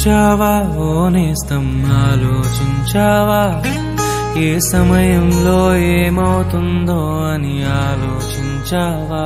ఆలోచించావా ఓ నేస్తం ఆలోచించావా ఏ సమయంలో ఏమవుతుందో అని ఆలోచించావా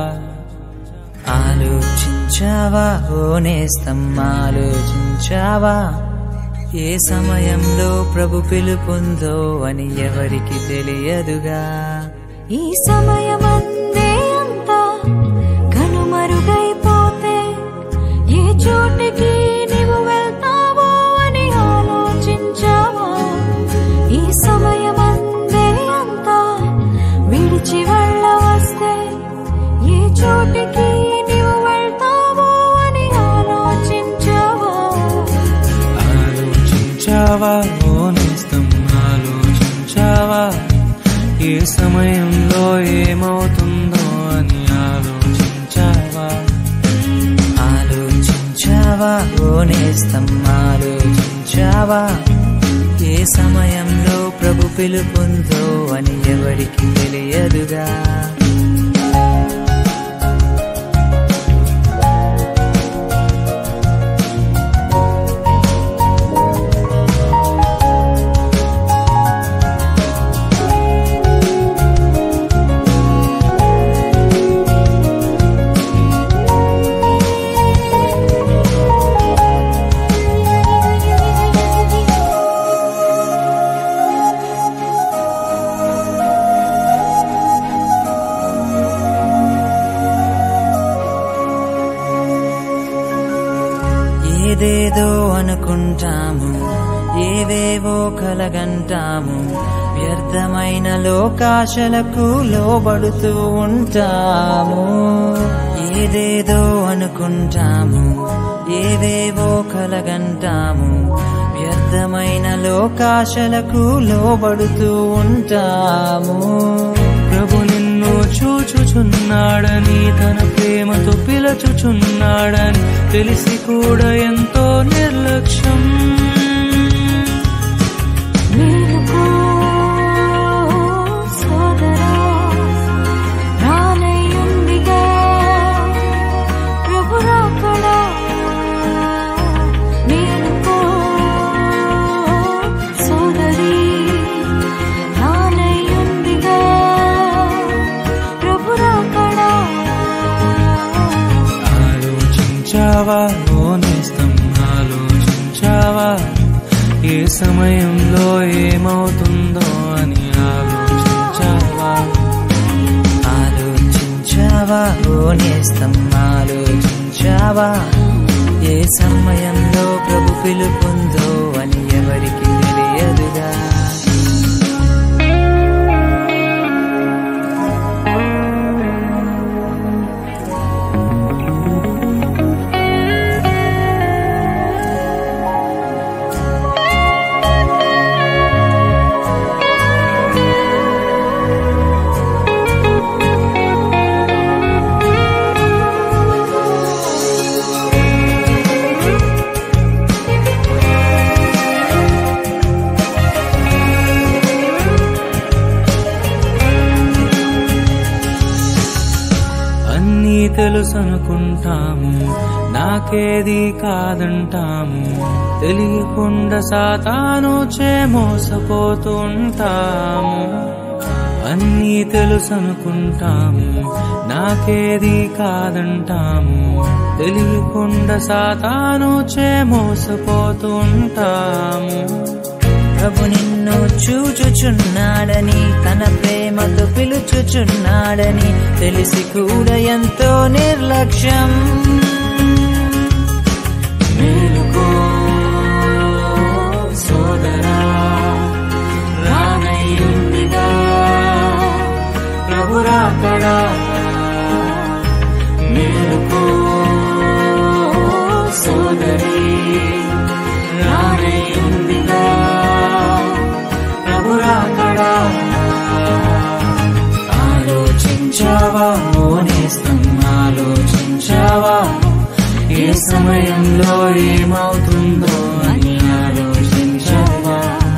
ఆలోచించావా ఓ నేస్తం ఆలోచించావా ఏ సమయంలో ప్రభు పిలుపుందో అని ఎవరికి తెలియదుగా ఈ సమయమందే అంతా కనుమరుగైపోతే ఏ చోటికి నీవు వెళ్తావో అని ఆలోచించావా ఈ సమయమందే అంతా విడిచి వెళ్ళవస్తే ఏ చోటికి నీవు వెళ్తావో అని ఆలోచించావా ఆలోచించావా ఓ నేస్తం ఆలోచించావా ఏ సమయంలో ఏమవుతుందో అని ఆలోచించావా ఆలోచించావా ఓ నేస్తం ఆలోచించావా ఏ సమయంలో ప్రభు పిలుపుందో అని ఎవరికి తెలియదుగా ఏదేదో అనుకుంటాము ఏవేవో కలగంటాము వ్యర్థమైన లోకాశలకు లోబడుతూ ఉంటాము ఏదేదో అనుకుంటాము ఏవేవో కలగంటాము వ్యర్థమైన లోకాశలకు లోబడుతూ ఉంటాము ప్రభు నిన్ను చూచుచున్నాడని తన ప్రేమతో పిలచుచున్నాడని తెలిసి కూడా ఎంతో నిర్లక్ష్యం మేలుకో సోదరా రానయ్యుందిగా ప్రభు రాకడా మేలుకో సోదరి రానయ్యుందిగా ప్రభు రాకడా ఆలోచించావా ఓ నేస్తం ఆలోచించావా ఏ సమయంలో ఏమవుతుందో అని ఆలోచించావా ఆలోచించావా ఓ నేస్తం ఆలోచించావా ఏ సమయంలో ప్రభు పిలుపుందో అని ఎవరికి తెలియదుగా అన్నీ తెలుసు అనుకుంటాము నాకేది కాదంటాము తెలియకుండా సాతాను చే మోసపోతూ ఉంటాము అన్నీ తెలుసు అనుకుంటాము నాకేది కాదంటాము తెలియకుండా సాతాను చే మోసపోతూ ఉంటాము ప్రభు నిన్ను చూచుచున్నాడని తన ప్రేమతో పిలుచుచున్నాడని తెలిసి కూడా ఎంతో నిర్లక్ష్యం మేలుకో సోదరా రానయ్యుందిగా ప్రభు రాకడా మేలుకో సోదరి రానయ్యుందిగా ప్రభు రాకడా ఆలోచించావా ఓ నేస్తం ఆలోచించావా ఏ సమయంలో ఏమవుతుందో అని ఆలోచించావా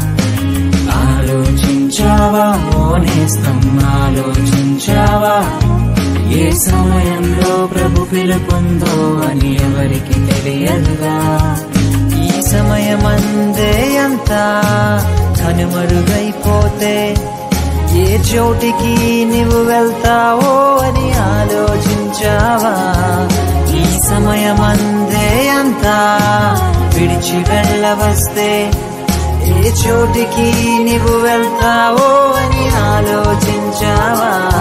ఆలోచించావా ఓ నేస్తం ఆలోచించావా ఏ సమయంలో ప్రభు పిలుపుందో అని ఎవరికి తెలియదుగా ఈ సమయమందే అంతా కనుమరుగైపోతే ఏ చోటికి నీవు వెళ్తావో అని ఆలోచించావా ఈ సమయమందే అంతా విడిచి వెళ్ళవస్తే ఏ చోటికి నీవు వెళ్తావో అని ఆలోచించావా